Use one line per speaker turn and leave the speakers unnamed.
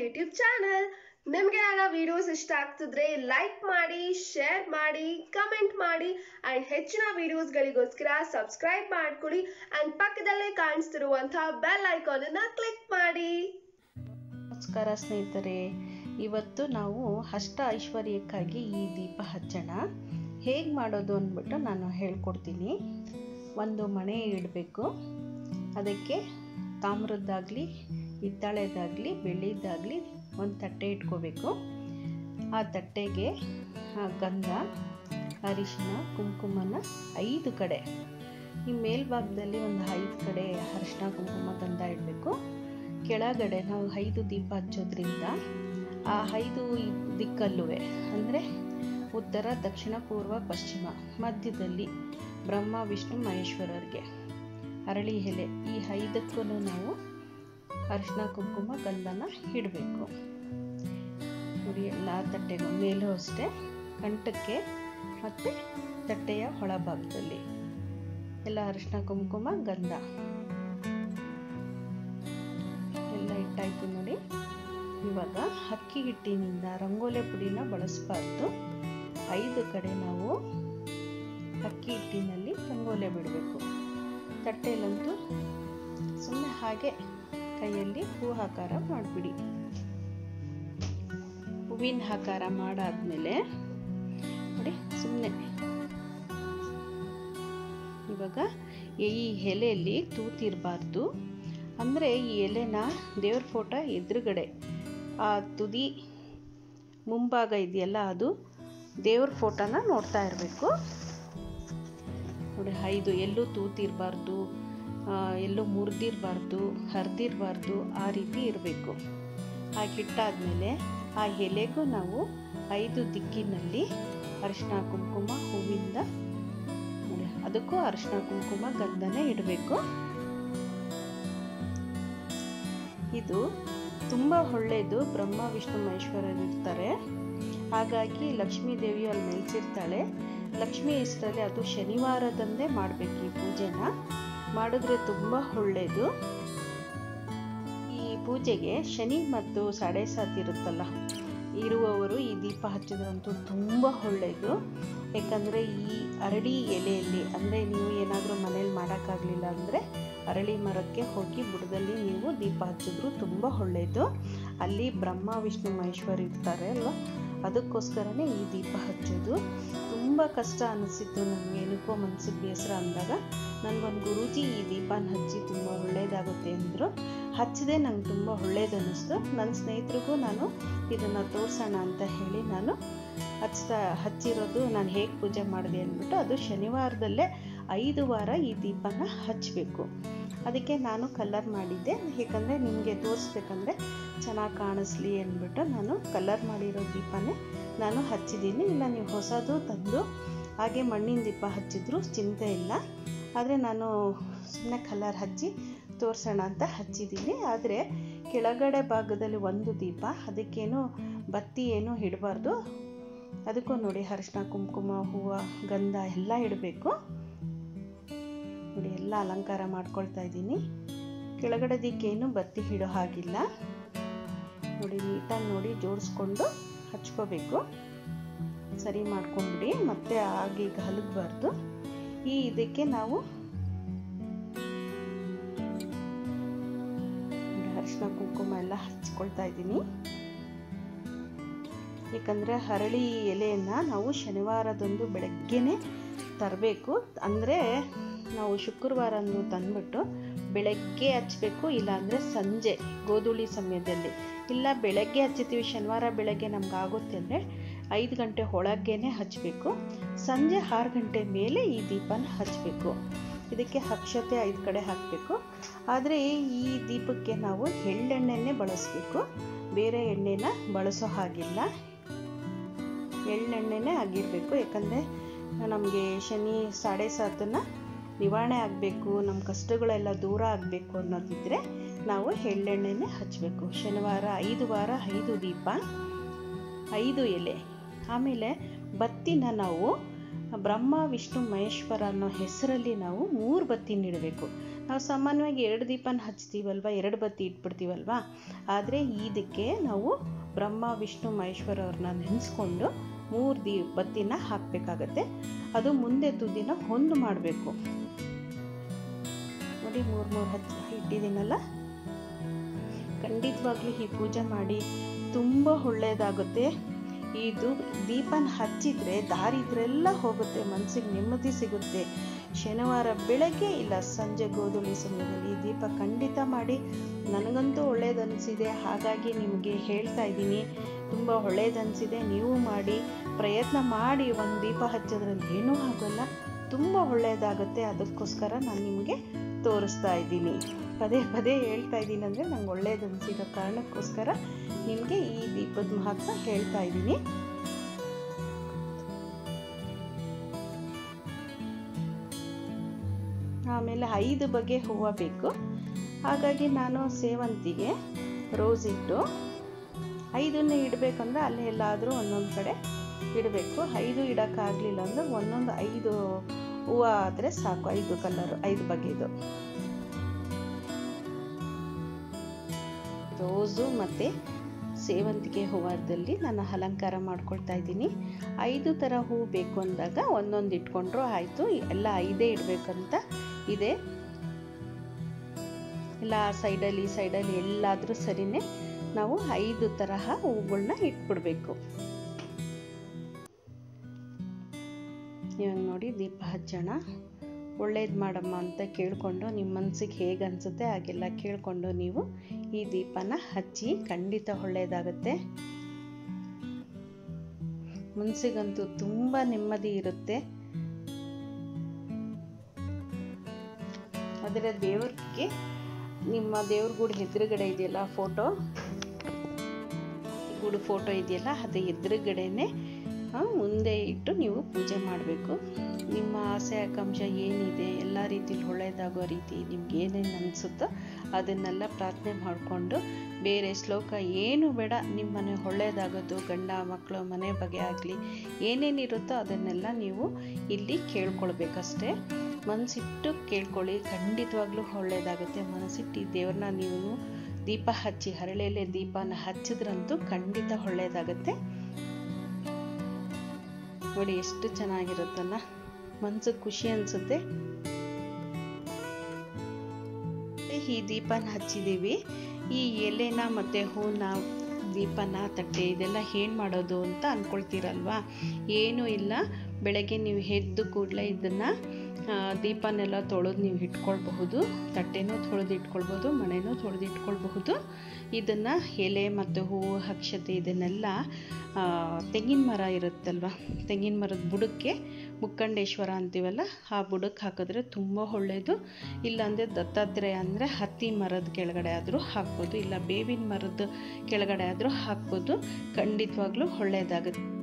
creative channel ನಿಮಗೆ ನನ್ನ videos ಇಷ್ಟ ಆಗ್ತಿದ್ರೆ ಲೈಕ್ ಮಾಡಿ ಶೇರ್ ಮಾಡಿ ಕಮೆಂಟ್ ಮಾಡಿ ಅಂಡ್ ಹೆಚ್ಚಿನ ವಿಡಿಯೋಸ್ಗಳಿಗೋಸ್ಕರ ಸಬ್ಸ್ಕ್ರೈಬ್ ಮಾಡ್ಕೊಳ್ಳಿ ಅಂಡ್ ಪಕ್ಕದಲ್ಲೇ ಕಾಣಿಸ್ತಿರುವಂತಹ ಬೆಲ್ ಐಕಾನ್ ಅನ್ನ ಕ್ಲಿಕ್ ಮಾಡಿ
ನಮಸ್ಕಾರ ಸ್ನೇಹಿತರೆ ಇವತ್ತು ನಾವು ಅಷ್ಟ ಐಶ್ವರ್ಯಕ್ಕಾಗಿ ಈ ದೀಪ ಹಚ್ಚೋಣ ಹೇಗೆ ಮಾಡೋದು ಅಂದ್ಬಿಟ್ಟು ನಾನು ಹೇಳ್ಕೊಡ್ತೀನಿ ಒಂದು ಮಣೆ ಇಡಬೇಕು ಅದಕ್ಕೆ ತಾಮ್ರದ್ದಾಗಲಿ ಹಿತ್ತಾಳೆದಾಗಲಿ ಬೆಳ್ಳಿದ್ದಾಗಲಿ ಒಂದು ತಟ್ಟೆ ಇಟ್ಕೋಬೇಕು ಆ ತಟ್ಟೆಗೆ ಆ ಗಂಧ ಅರಿಶಿನ ಕುಂಕುಮನ ಐದು ಕಡೆ ಈ ಮೇಲ್ಭಾಗದಲ್ಲಿ ಒಂದು ಐದು ಕಡೆ ಅರಿಶಿನ ಕುಂಕುಮ ಗಂಧ ಇಡಬೇಕು ಕೆಳಗಡೆ ನಾವು ಐದು ದೀಪ ಹಚ್ಚೋದ್ರಿಂದ ಆ ಐದು ದಿಕ್ಕಲ್ಲೂ ಅಂದರೆ ಉತ್ತರ ದಕ್ಷಿಣ ಪೂರ್ವ ಪಶ್ಚಿಮ ಮಧ್ಯದಲ್ಲಿ ಬ್ರಹ್ಮ ವಿಷ್ಣು ಮಹೇಶ್ವರರಿಗೆ ಅರಳಿ ಎಲೆ ಈ ಐದಕ್ಕೂ ನಾವು ಅರಿಶಿನ ಕುಂಕುಮ ಗಂಧನ ಇಡಬೇಕು ನೋಡಿ ಎಲ್ಲ ತಟ್ಟೆಗೂ ಮೇಲೂ ಅಷ್ಟೇ ಕಂಠಕ್ಕೆ ಮತ್ತು ತಟ್ಟೆಯ ಒಳಭಾಗದಲ್ಲಿ ಎಲ್ಲ ಅರಿಶಿನ ಕುಂಕುಮ ಗಂಧ ಎಲ್ಲ ಇಟ್ಟಾಯ್ತು ನೋಡಿ ಇವಾಗ ಅಕ್ಕಿ ಹಿಟ್ಟಿನಿಂದ ರಂಗೋಲೆ ಪುಡಿನ ಬಳಸಬಾರ್ದು ಐದು ಕಡೆ ನಾವು ಅಕ್ಕಿ ಹಿಟ್ಟಿನಲ್ಲಿ ರಂಗೋಲೆ ಬಿಡಬೇಕು ತಟ್ಟೆಯಲ್ಲಂತೂ ಸುಮ್ಮನೆ ಹಾಗೆ ಕೈಯಲ್ಲಿ ಹೂ ಆಕಾರ ಮಾಡಿಬಿಡಿ ಹೂವಿನ ಆಕಾರ ಮಾಡಾದ್ಮೇಲೆ ನೋಡಿ ಸುಮ್ಮನೆ ಇವಾಗ ಈ ಎಲೆಯಲ್ಲಿ ತೂತಿರಬಾರ್ದು ಅಂದರೆ ಈ ಎಲೆನ ದೇವ್ರ ಫೋಟೋ ಎದುರುಗಡೆ ಆ ತುದಿ ಮುಂಭಾಗ ಇದೆಯಲ್ಲ ಅದು ದೇವ್ರ ಫೋಟೋನ ನೋಡ್ತಾ ಇರಬೇಕು ನೋಡಿ ಐದು ಎಲ್ಲೂ ತೂತಿರಬಾರ್ದು ಎಲ್ಲೂ ಮುರಿದಿರಬಾರ್ದು ಹರಿದಿರಬಾರ್ದು ಆ ರೀತಿ ಇರಬೇಕು ಹಾಗಿಟ್ಟಾದ್ಮೇಲೆ ಆ ಎಲೆಗೂ ನಾವು ಐದು ದಿಕ್ಕಿನಲ್ಲಿ ಅರಿಶಿನ ಕುಂಕುಮ ಹೂವಿಂದ ನೋಡಿ ಅದಕ್ಕೂ ಅರಿಶಿನ ಕುಂಕುಮ ಗಂಧನೇ ಇಡಬೇಕು ಇದು ತುಂಬ ಒಳ್ಳೆಯದು ಬ್ರಹ್ಮ ವಿಷ್ಣು ಮಹೇಶ್ವರರು ಇರ್ತಾರೆ ಹಾಗಾಗಿ ಲಕ್ಷ್ಮೀ ದೇವಿಯು ಅಲ್ಲಿ ನೆಲೆಸಿರ್ತಾಳೆ ಲಕ್ಷ್ಮೀ ಹೆಸರಲ್ಲಿ ಅದು ಶನಿವಾರದಂದೇ ಮಾಡಬೇಕು ಈ ಪೂಜೆನ ಮಾಡಿದ್ರೆ ತುಂಬ ಒಳ್ಳೆಯದು ಈ ಪೂಜೆಗೆ ಶನಿ ಮತ್ತು ಸಾಡೆ ಸಾತ್ ಇರುತ್ತಲ್ಲ ಇರುವವರು ಈ ದೀಪ ಹಚ್ಚಿದ್ರಂತೂ ತುಂಬ ಒಳ್ಳೆಯದು ಯಾಕಂದರೆ ಈ ಅರಳಿ ಎಲೆಯಲ್ಲಿ ಅಂದರೆ ನೀವು ಏನಾದರೂ ಮನೇಲಿ ಮಾಡೋಕ್ಕಾಗಲಿಲ್ಲ ಅಂದರೆ ಅರಳಿ ಮರಕ್ಕೆ ಹೋಗಿ ಬುಡದಲ್ಲಿ ನೀವು ದೀಪ ಹಚ್ಚಿದ್ರು ತುಂಬ ಒಳ್ಳೆಯದು ಅಲ್ಲಿ ಬ್ರಹ್ಮ ವಿಷ್ಣು ಮಹೇಶ್ವರ ಇರ್ತಾರೆ ಅಲ್ವಾ ಅದಕ್ಕೋಸ್ಕರನೇ ಈ ದೀಪ ಹಚ್ಚೋದು ತುಂಬ ಕಷ್ಟ ಅನಿಸಿತ್ತು ನನಗೆ ಏನಕ್ಕೋ ಮನಸ್ಸಿಗೆ ಬೇಸರ ಅಂದಾಗ ನನಗೊಂದು ಗುರೂಜಿ ಈ ದೀಪನ ಹಚ್ಚಿ ತುಂಬ ಒಳ್ಳೆಯದಾಗುತ್ತೆ ಅಂದರು ಹಚ್ಚದೆ ನಂಗೆ ತುಂಬ ಒಳ್ಳೇದು ಅನ್ನಿಸ್ತು ನನ್ನ ಸ್ನೇಹಿತರಿಗೂ ನಾನು ಇದನ್ನು ತೋರಿಸೋಣ ಅಂತ ಹೇಳಿ ನಾನು ಹಚ್ತಾ ಹಚ್ಚಿರೋದು ನಾನು ಹೇಗೆ ಪೂಜೆ ಮಾಡಿದೆ ಅಂದ್ಬಿಟ್ಟು ಅದು ಶನಿವಾರದಲ್ಲೇ ಐದು ವಾರ ಈ ದೀಪನ ಹಚ್ಚಬೇಕು ಅದಕ್ಕೆ ನಾನು ಕಲರ್ ಮಾಡಿದ್ದೆ ಏಕೆಂದರೆ ನಿಮಗೆ ತೋರಿಸ್ಬೇಕಂದ್ರೆ ಚೆನ್ನಾಗಿ ಕಾಣಿಸ್ಲಿ ಅಂದ್ಬಿಟ್ಟು ನಾನು ಕಲರ್ ಮಾಡಿರೋ ದೀಪನೇ ನಾನು ಹಚ್ಚಿದ್ದೀನಿ ಇಲ್ಲ ನೀವು ಹೊಸದು ತಂದು ಹಾಗೆ ಮಣ್ಣಿನ ದೀಪ ಹಚ್ಚಿದ್ರು ಚಿಂತೆ ಇಲ್ಲ ಆದರೆ ನಾನು ಸುಮ್ಮನೆ ಕಲರ್ ಹಚ್ಚಿ ತೋರಿಸೋಣ ಅಂತ ಹಚ್ಚಿದ್ದೀನಿ ಆದರೆ ಕೆಳಗಡೆ ಭಾಗದಲ್ಲಿ ಒಂದು ದೀಪ ಅದಕ್ಕೇನು ಬತ್ತಿ ಏನು ಇಡಬಾರ್ದು ಅದಕ್ಕೂ ನೋಡಿ ಅರಿಶಿನ ಕುಂಕುಮ ಹೂವು ಗಂಧ ಎಲ್ಲ ಇಡಬೇಕು ನೋಡಿ ಎಲ್ಲ ಅಲಂಕಾರ ಮಾಡ್ಕೊಳ್ತಾ ಇದ್ದೀನಿ ಕೆಳಗಡೆ ದಿಕ್ಕೇನು ಬತ್ತಿ ಇಡೋ ಹಾಗಿಲ್ಲ ನೋಡಿ ನೀಟಾಗಿ ನೋಡಿ ಜೋಡಿಸ್ಕೊಂಡು ಹಚ್ಕೋಬೇಕು ಸರಿ ಮಾಡ್ಕೊಂಡ್ಬಿಡಿ ಮತ್ತೆ ಆಗೀಗ ಹಲಗಬಾರ್ದು ಈ ಇದಕ್ಕೆ ನಾವು ಅರಿಶಿನ ಕುಂಕುಮ ಎಲ್ಲ ಹಚ್ಕೊಳ್ತಾ ಇದ್ದೀನಿ ಯಾಕಂದರೆ ಹರಳಿ ಎಲೆಯನ್ನು ನಾವು ಶನಿವಾರದಂದು ಬೆಳಗ್ಗೆನೆ ತರಬೇಕು ಅಂದರೆ ನಾವು ಶುಕ್ರವಾರಂದು ತಂದ್ಬಿಟ್ಟು ಬೆಳಗ್ಗೆ ಹಚ್ಚಬೇಕು ಇಲ್ಲಾಂದರೆ ಸಂಜೆ ಗೋಧೂಳಿ ಸಮಯದಲ್ಲಿ ಇಲ್ಲ ಬೆಳಗ್ಗೆ ಹಚ್ಚಿತೀವಿ ಶನಿವಾರ ಬೆಳಗ್ಗೆ ನಮ್ಗೆ ಆಗುತ್ತೆ ಅಂದರೆ ಐದು ಗಂಟೆ ಒಳಗೇನೆ ಹಚ್ಚಬೇಕು ಸಂಜೆ ಆರು ಗಂಟೆ ಮೇಲೆ ಈ ದೀಪನ ಹಚ್ಚಬೇಕು ಇದಕ್ಕೆ ಅಕ್ಷತೆ ಐದು ಕಡೆ ಹಾಕಬೇಕು ಆದರೆ ಈ ದೀಪಕ್ಕೆ ನಾವು ಎಳ್ಳೆಣ್ಣೆನೇ ಬಳಸಬೇಕು ಬೇರೆ ಎಣ್ಣೆನ ಬಳಸೋ ಹಾಗಿಲ್ಲ ಎಳ್ಳೆಣ್ಣೆನೇ ಆಗಿರಬೇಕು ಯಾಕಂದರೆ ನಮಗೆ ಶನಿ ಸಾಡೆ ಸಾತನ್ನು ನಿವಾರಣೆ ಆಗಬೇಕು ನಮ್ಮ ಕಷ್ಟಗಳೆಲ್ಲ ದೂರ ಆಗಬೇಕು ಅನ್ನೋದಿದ್ದರೆ ನಾವು ಎಳ್ಳೆಣ್ಣೆನೇ ಹಚ್ಚಬೇಕು ಶನಿವಾರ ಐದು ವಾರ ಐದು ದೀಪ ಐದು ಎಲೆ ಆಮೇಲೆ ಬತ್ತಿನ ನಾವು ಬ್ರಹ್ಮ ವಿಷ್ಣು ಮಹೇಶ್ವರ ಅನ್ನೋ ಹೆಸರಲ್ಲಿ ನಾವು ಮೂರು ಬತ್ತಿ ನೀಡಬೇಕು ನಾವು ಸಾಮಾನ್ಯವಾಗಿ ಎರಡು ದೀಪನ ಹಚ್ತೀವಲ್ವ ಎರಡು ಬತ್ತಿ ಇಟ್ಬಿಡ್ತೀವಲ್ವ ಆದರೆ ಇದಕ್ಕೆ ನಾವು ಬ್ರಹ್ಮ ವಿಷ್ಣು ಮಹೇಶ್ವರ ಅವ್ರನ್ನ ನೆನೆಸ್ಕೊಂಡು ಮೂರು ದೀ ಬತ್ತಿನ ಹಾಕಬೇಕಾಗತ್ತೆ ಅದು ಮುಂದೆ ತುದಿನ ಹೊಂದು ಮಾಡಬೇಕು ನೋಡಿ ಮೂರು ಮೂರು ಹಚ್ಚಿ ಇಟ್ಟಿದ್ದೀನಲ್ಲ ಖಂಡಿತವಾಗ್ಲೂ ಈ ಪೂಜೆ ಮಾಡಿ ತುಂಬ ಒಳ್ಳೆಯದಾಗುತ್ತೆ ಇದು ದೀಪನ ಹಚ್ಚಿದ್ರೆ ದಾರಿದ್ರೆಲ್ಲ ಹೋಗುತ್ತೆ ಮನಸ್ಸಿಗೆ ನೆಮ್ಮದಿ ಸಿಗುತ್ತೆ ಶನಿವಾರ ಬೆಳಗ್ಗೆ ಇಲ್ಲ ಸಂಜೆ ಗೋಧೂಳಿ ಸಮಯದಲ್ಲಿ ಈ ದೀಪ ಖಂಡಿತ ಮಾಡಿ ನನಗಂತೂ ಒಳ್ಳೇದನಿಸಿದೆ ಹಾಗಾಗಿ ನಿಮಗೆ ಹೇಳ್ತಾ ಇದ್ದೀನಿ ತುಂಬ ಒಳ್ಳೇದನಿಸಿದೆ ನೀವು ಮಾಡಿ ಪ್ರಯತ್ನ ಮಾಡಿ ಒಂದು ದೀಪ ಹಚ್ಚೋದ್ರಲ್ಲಿ ಏನೂ ಆಗೋಲ್ಲ ತುಂಬ ಒಳ್ಳೆಯದಾಗುತ್ತೆ ಅದಕ್ಕೋಸ್ಕರ ನಾನು ನಿಮಗೆ ತೋರಿಸ್ತಾ ಇದ್ದೀನಿ ಪದೇ ಪದೇ ಹೇಳ್ತಾ ಇದ್ದೀನಿ ಅಂದರೆ ನಂಗೆ ಒಳ್ಳೇದನಿಸಿರೋ ಕಾರಣಕ್ಕೋಸ್ಕರ ನಿಮಗೆ ಈ ದೀಪದ ಮಹತ್ವ ಹೇಳ್ತಾ ಇದ್ದೀನಿ ಆಮೇಲೆ ಐದು ಬಗೆ ಹೂವು ಬೇಕು ಹಾಗಾಗಿ ನಾನು ಸೇವಂತಿಗೆ ರೋಸ್ ಇಟ್ಟು ಐದನ್ನೇ ಇಡಬೇಕಂದ್ರೆ ಅಲ್ಲೇ ಎಲ್ಲಾದರೂ ಒಂದೊಂದು ಕಡೆ ಇಡಬೇಕು ಐದು ಇಡೋಕ್ಕಾಗಲಿಲ್ಲ ಅಂದ್ರೆ ಒಂದೊಂದು ಐದು ಹೂವು ಆದರೆ ಸಾಕು ಐದು ಕಲರ್ ಐದು ಬಗೆದು ರೋಸು ಮತ್ತು ಸೇವಂತಿಗೆ ಹೂವದಲ್ಲಿ ನಾನು ಅಲಂಕಾರ ಮಾಡ್ಕೊಳ್ತಾ ಇದ್ದೀನಿ ಐದು ಥರ ಹೂವು ಬೇಕು ಅಂದಾಗ ಒಂದೊಂದು ಇಟ್ಕೊಂಡ್ರು ಆಯಿತು ಎಲ್ಲ ಐದೇ ಇಡಬೇಕಂತ ಇದೆ ಎಲ್ಲ ಸೈಡಲ್ಲಿ ಸೈಡಲ್ಲಿ ಎಲ್ಲಾದರೂ ಸರಿನೇ ನಾವು ಐದು ತರಹ ಹೂಗಳನ್ನ ಇಟ್ಬಿಡ್ಬೇಕು ಇವಾಗ ನೋಡಿ ದೀಪ ಹಚ್ಚೋಣ ಒಳ್ಳೇದು ಮಾಡಮ್ಮ ಅಂತ ಕೇಳಿಕೊಂಡು ನಿಮ್ಮ ಮನಸ್ಸಿಗೆ ಹೇಗೆ ಅನಿಸುತ್ತೆ ಹಾಗೆಲ್ಲ ಕೇಳಿಕೊಂಡು ನೀವು ಈ ದೀಪನ ಹಚ್ಚಿ ಖಂಡಿತ ಒಳ್ಳೆಯದಾಗುತ್ತೆ ಮನಸ್ಸಿಗಂತೂ ತುಂಬ ನೆಮ್ಮದಿ ಇರುತ್ತೆ ಅದರ ದೇವರಿಗೆ ನಿಮ್ಮ ದೇವ್ರ ಗುಡಿ ಎದುರುಗಡೆ ಇದೆಯಲ್ಲ ಫೋಟೋ ಗುಡಿ ಫೋಟೋ ಇದೆಯಲ್ಲ ಅದು ಎದುರುಗಡೆನೆ ಮುಂದೆ ಇಟ್ಟು ನೀವು ಪೂಜೆ ಮಾಡಬೇಕು ನಿಮ್ಮ ಆಸೆ ಆಕಾಂಕ್ಷ ಏನಿದೆ ಎಲ್ಲ ರೀತಿಲಿ ಒಳ್ಳೆಯದಾಗೋ ರೀತಿ ನಿಮ್ಗೆ ಏನೇನು ಅನಿಸುತ್ತೋ ಅದನ್ನೆಲ್ಲ ಪ್ರಾರ್ಥನೆ ಮಾಡಿಕೊಂಡು ಬೇರೆ ಶ್ಲೋಕ ಏನು ಬೇಡ ನಿಮ್ಮ ಮನೆ ಒಳ್ಳೆಯದಾಗೋದು ಗಂಡ ಮಕ್ಕಳು ಮನೆ ಬಗ್ಗೆ ಆಗಲಿ ಏನೇನಿರುತ್ತೋ ಅದನ್ನೆಲ್ಲ ನೀವು ಇಲ್ಲಿ ಕೇಳ್ಕೊಳ್ಬೇಕಷ್ಟೇ ಮನಸ್ಸಿಟ್ಟು ಕೇಳ್ಕೊಳ್ಳಿ ಖಂಡಿತವಾಗ್ಲೂ ಒಳ್ಳೆಯದಾಗುತ್ತೆ ಮನಸ್ಸಿಟ್ಟು ದೇವ್ರನ್ನ ನೀವು ದೀಪ ಹಚ್ಚಿ ಹರಳೆಲೆ ದೀಪನ ಹಚ್ಚಿದ್ರಂತೂ ಖಂಡಿತ ಒಳ್ಳೆಯದಾಗುತ್ತೆ ನೋಡಿ ಎಷ್ಟು ಚೆನ್ನಾಗಿರುತ್ತಲ್ಲ ಮನ್ಸಿಗೆ ಖುಷಿ ಅನ್ಸುತ್ತೆ ಈ ದೀಪನ ಹಚ್ಚಿದ್ದೀವಿ ಈ ಎಲೆನ ಮತ್ತು ಹೂನ ದೀಪನ ತಟ್ಟೆ ಇದೆಲ್ಲ ಏನು ಮಾಡೋದು ಅಂತ ಅಂದ್ಕೊಳ್ತೀರಲ್ವಾ ಏನೂ ಇಲ್ಲ ಬೆಳಗ್ಗೆ ನೀವು ಎದ್ದು ಕೂಡಲೇ ಇದನ್ನು ದೀಪನೆಲ್ಲ ತೊಳೆದು ನೀವು ಇಟ್ಕೊಳ್ಬಹುದು ತಟ್ಟೆನೂ ತೊಳೆದು ಇಟ್ಕೊಳ್ಬೋದು ಮನೆನೂ ತೊಳೆದು ಇಟ್ಕೊಳ್ಬಹುದು ಇದನ್ನು ಎಲೆ ಮತ್ತು ಹೂವು ಅಕ್ಷತೆ ಇದನ್ನೆಲ್ಲ ತೆಂಗಿನ ಮರ ಇರುತ್ತಲ್ವ ತೆಂಗಿನ ಮರದ ಬುಡಕ್ಕೆ ಮುಕ್ಕಂಡೇಶ್ವರ ಅಂತೀವಲ್ಲ ಆ ಬುಡಕ್ಕೆ ಹಾಕಿದ್ರೆ ತುಂಬ ಒಳ್ಳೆಯದು ಇಲ್ಲಾಂದರೆ ದತ್ತಾತ್ರೇಯ ಅಂದರೆ ಹತ್ತಿ ಮರದ ಕೆಳಗಡೆ ಆದರೂ ಹಾಕ್ಬೋದು ಇಲ್ಲ ಬೇವಿನ ಮರದ ಕೆಳಗಡೆ ಆದರೂ ಹಾಕ್ಬೋದು ಖಂಡಿತವಾಗ್ಲೂ ಒಳ್ಳೆಯದಾಗುತ್ತೆ